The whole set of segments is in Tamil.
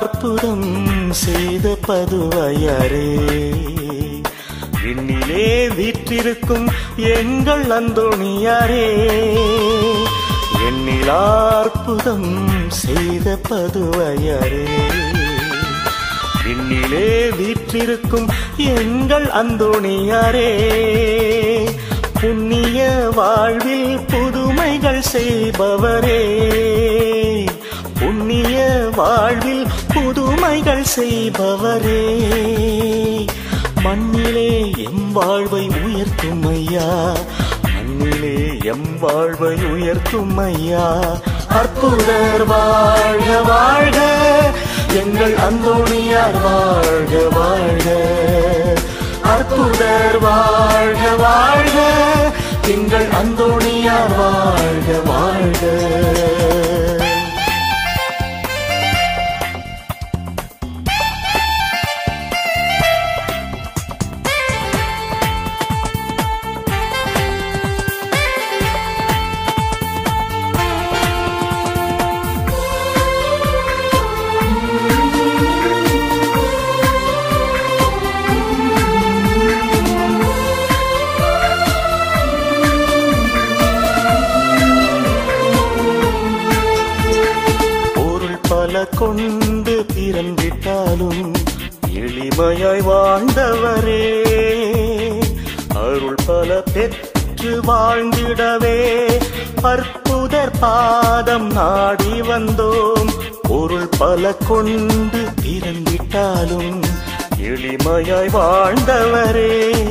அற்புதம் செய்த பதுவையரே விண்ணிலே வீற்றிருக்கும் எங்கள் அந்தோணியாரே எண்ணில் அற்புதம் செய்த பதுவையரே விண்ணிலே வீற்றிருக்கும் எங்கள் அந்தோணியாரே புண்ணிய வாழ்வில் புதுமைகள் செய்பவரே புண்ணிய வாழ்வில் புதுமைகள் செய்பவரே மண்ணிலே எம் வாழ்வை உயர்த்தும் ஐயா மண்ணிலே எம் வாழ்வை உயர்த்தும் ஐயா அற்புதர் வாழ்க வாழ்க எங்கள் அந்தோணியார் வாழ்க வாழ்க அற்புதர் வாழ்க வாழ்க எங்கள் அந்தோணியார் வாழ்க வாழ்க பொருள் பல கொண்டு பிறந்திட்டாலும் எளிமையாய் வாழ்ந்தவரே அருள் பல பெற்று வாழ்ந்திடவே அற்புதர் பாதம் நாடி வந்தோம் பொருள் பல கொண்டு பிறந்திட்டாலும் எளிமையாய் வாழ்ந்தவரே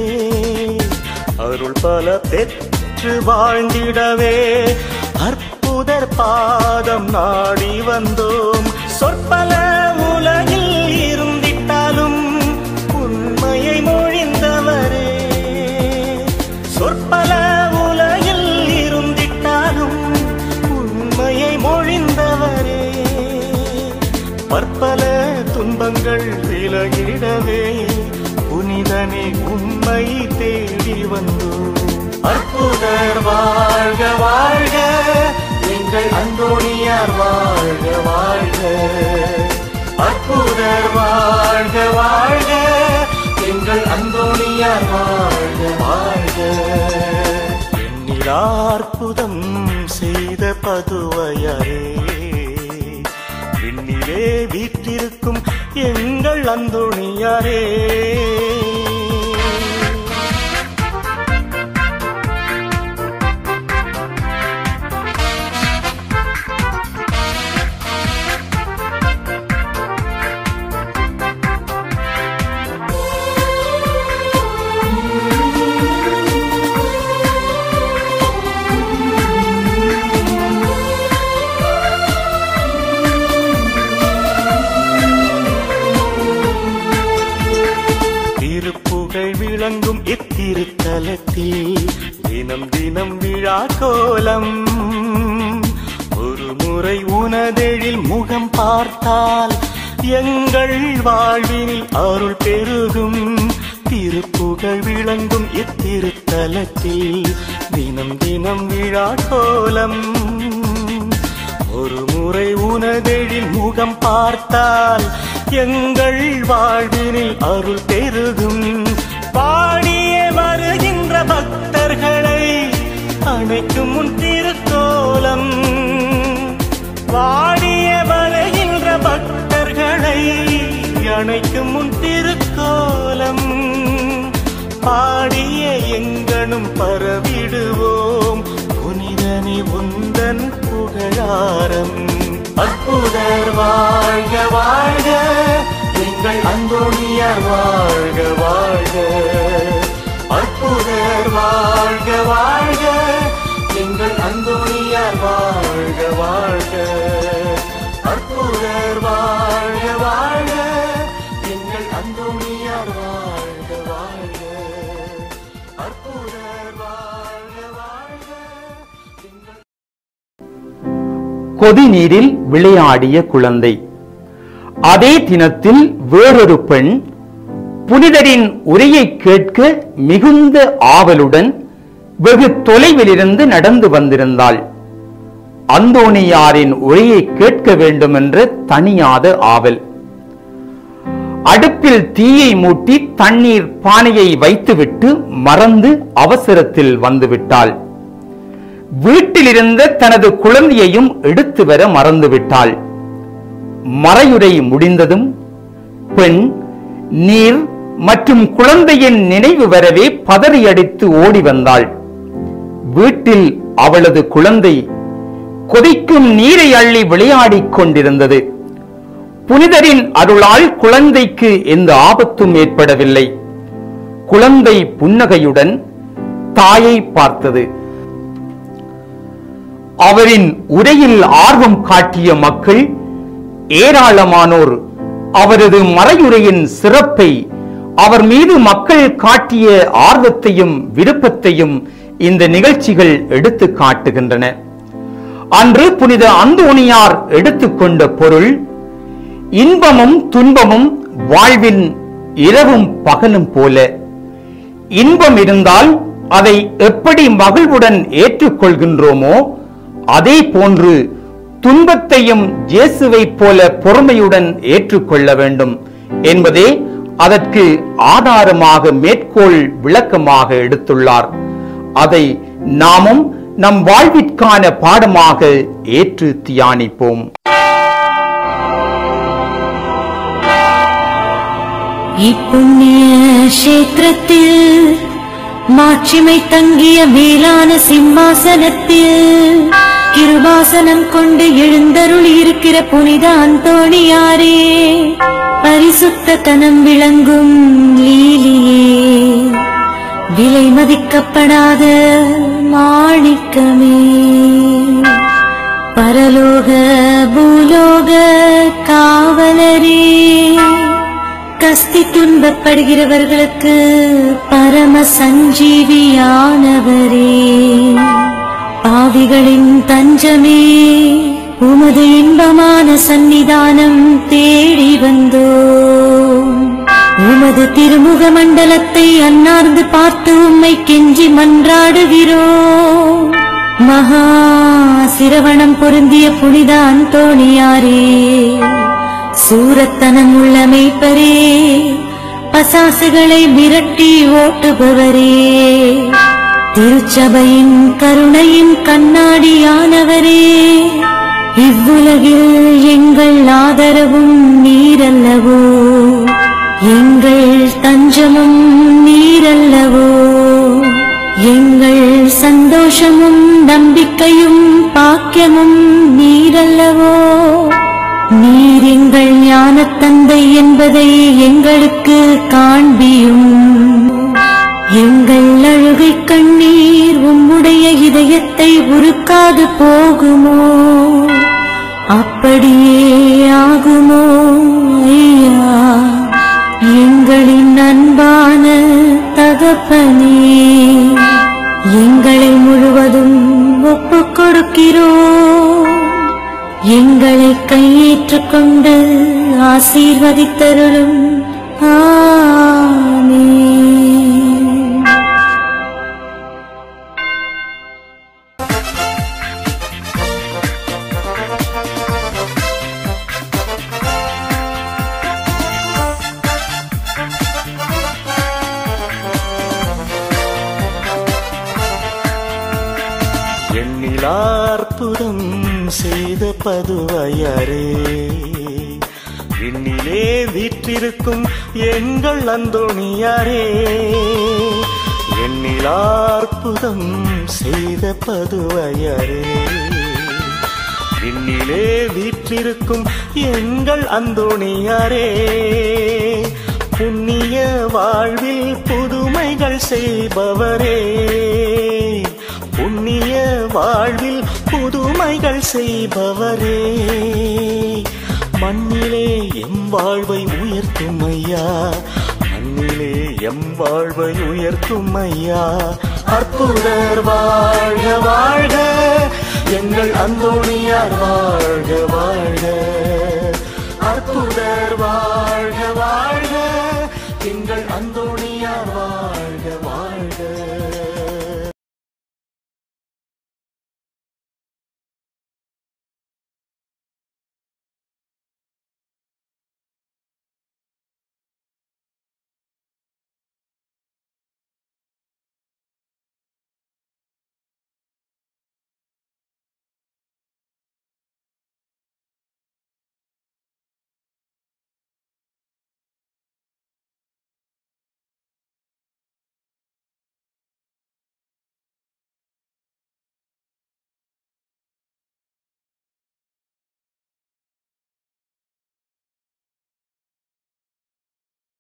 அருள் பல பெற்று வாழ்ந்திடவே அற்புதர் பாதம் நாடி வந்தோம் சொற்பல உலகில் இருந்திட்டாலும் உண்மையை மொழிந்தவரே சொற்பல உலகில் இருந்திட்டாலும் உண்மையை மொழிந்தவரே பற்பல துன்பங்கள் விலகிடவே புனிதனே உம்மை தேடி வந்தோம் அற்புதர் வாழ்க வாழ்க எங்கள் அந்தோணியார் வாழ்க வாழ்க அற்புதர் வாழ்க வாழ்க எங்கள் அந்தோணியார் வாழ்க வாழ்க எண்ணில் அற்புதம் செய்த பதுவையரே விண்ணிலே வீற்றிருக்கும் எங்கள் அந்தோணியாரே திருப்புகழ் விளங்கும் இத்திருத்தலத்தில் தினம் தினம் விழா கோலம் ஒரு முறை உனதெழில் முகம் பார்த்தால் எங்கள் வாழ்வினில் அருள் பெருகும் திருப்புகழ் விளங்கும் இத்திருத்தலத்தில் தினம் தினம் விழா கோலம் ஒரு முறை உனதெழில் முகம் பார்த்தால் எங்கள் வாழ்வினில் அருள் பெருகும் பாடிய வருகின்ற பக்தர்களை அணைக்கும் முன் திருக்கோலம் வாடிய வருகின்ற பக்தர்களை அணைக்கும் முன் திருக்கோலம் பாடிய எங்கனும் பரவிடுவோம் புனிதனி உந்தன் புகழாரம் அற்புதர் வாழ்க வாழ்க எங்கள் அந்தோணியார் வாழ்க வாழ்க அற்புதர் வாழ்க வாழ்க எங்கள் அந்தோணியார் வாழ்க வாழ்க அற்புதர் வாழ்க வாழ்க எங்கள் அந்தோணியார் வாழ்க வாழ்க அற்புதர் வாழ்க வாழ்க எங்கள் கொதிநீரில் விளையாடிய குழந்தை அதே தினத்தில் வேறொரு பெண் புனிதரின் உரையை கேட்க மிகுந்த ஆவலுடன் வெகு தொலைவிலிருந்து நடந்து வந்திருந்தாள் அந்தோணியாரின் உரையை கேட்க வேண்டும் என்ற தனியாத ஆவல் அடுப்பில் தீயை மூட்டி தண்ணீர் பானையை வைத்துவிட்டு மறந்து அவசரத்தில் வந்துவிட்டாள் வீட்டிலிருந்த தனது குழந்தையையும் எடுத்து வர மறந்துவிட்டாள் மறையுரை முடிந்ததும் பெண் நீர் மற்றும் குழந்தையின் நினைவு வரவே பதறியடித்து ஓடி வந்தாள் வீட்டில் அவளது குழந்தை கொதிக்கும் நீரை அள்ளி விளையாடிக் கொண்டிருந்தது புனிதரின் அருளால் குழந்தைக்கு எந்த ஆபத்தும் ஏற்படவில்லை குழந்தை புன்னகையுடன் தாயை பார்த்தது அவரின் உரையில் ஆர்வம் காட்டிய மக்கள் ஏராளமானோர் அவரது மறையுரையின் சிறப்பை அவர் மீது மக்கள் காட்டிய ஆர்வத்தையும் விருப்பத்தையும் இந்த நிகழ்ச்சிகள் எடுத்து காட்டுகின்றன அன்று புனித அந்தோணியார் எடுத்துக்கொண்ட பொருள் இன்பமும் துன்பமும் வாழ்வின் இரவும் பகலும் போல இன்பம் இருந்தால் அதை எப்படி மகிழ்வுடன் ஏற்றுக்கொள்கின்றோமோ அதே போன்று துன்பத்தையும் இயேசுவைப் போல பொறுமையுடன் ஏற்றுக்கொள்ள வேண்டும் என்பதே அதற்கு ஆதாரமாக மேற்கோள் விளக்கமாக எடுத்துள்ளார் அதை நாமும் நம் வாழ்விற்கான பாடமாக ஏற்று தியானிப்போம் இப்புண்ணிய கஷேத்திரத்தில் மாட்சிமை தங்கிய மேலான சிம்மாசனத்தில் கிருபாசனம் கொண்டு எழுந்தருள் இருக்கிற புனித அந்தோணியாரே பரிசுத்த தனம் விளங்கும் லீலியே விலை மதிக்கப்படாத மாணிக்கமே பரலோக பூலோக காவலரே கஸ்தி துன்பப்படுகிறவர்களுக்கு பரம சஞ்சீவியானவரே பாவிகளின் தஞ்சமே உமது இன்பமான சந்நிதானம் தேடி வந்தோம் உமது திருமுக மண்டலத்தை அன்னார்ந்து பார்த்து உம்மை கெஞ்சி மன்றாடுகிறோம் மகா சிரவணம் பொருந்திய புனித அந்தோணியாரே சூரத்தனம் உள்ள மெய்ப்பரே பசாசுகளை மிரட்டி ஓட்டுபவரே திருச்சபையின் கருணையின் கண்ணாடியானவரே இவ்வுலகில் எங்கள் ஆதரவும் நீரல்லவோ எங்கள் தஞ்சமும் நீரல்லவோ எங்கள் சந்தோஷமும் நம்பிக்கையும் பாக்கியமும் நீரல்லவோ நீர் எங்கள் ஞானத்தந்தை என்பதை எங்களுக்கு காண்பியும் எங்கள் அழுகை கண்ணீர் உம்முடைய இதயத்தை உருக்காது போகுமோ அப்படியே ஆகுமோ ஐயா எங்களின் அன்பான தகப்பனே எங்களை முழுவதும் ஒப்புக் கொடுக்கிறோம் எங்களை கையேற்றுக் கொண்டு ஆசீர்வதித்தருளும் ஆமென் எண்ணிலார்ப்புதம் செய்த பதுவையரே விண்ணிலே வீற்றிருக்கும் எங்கள் அந்தோணியாரே எண்ணிலார்ப்புதம் செய்த பதுவையரே விண்ணிலே வீற்றிருக்கும் எங்கள் அந்தோணியாரே புண்ணிய வாழ்வில் புதுமைகள் செய்பவரே புண்ணிய வாழ்வில் புதுமைகள் செய்பவரே மண்ணிலே எம் வாழ்வை உயர்த்தும் ஐயா மண்ணிலே எம் வாழ்வை உயர்த்தும் ஐயா அற்புதர் வாழ்க வாழ்க எங்கள் அந்தோணியார் வாழ்க வாழ்க அற்புதர் வாழ்க வாழ்க எங்கள் அந்தோணி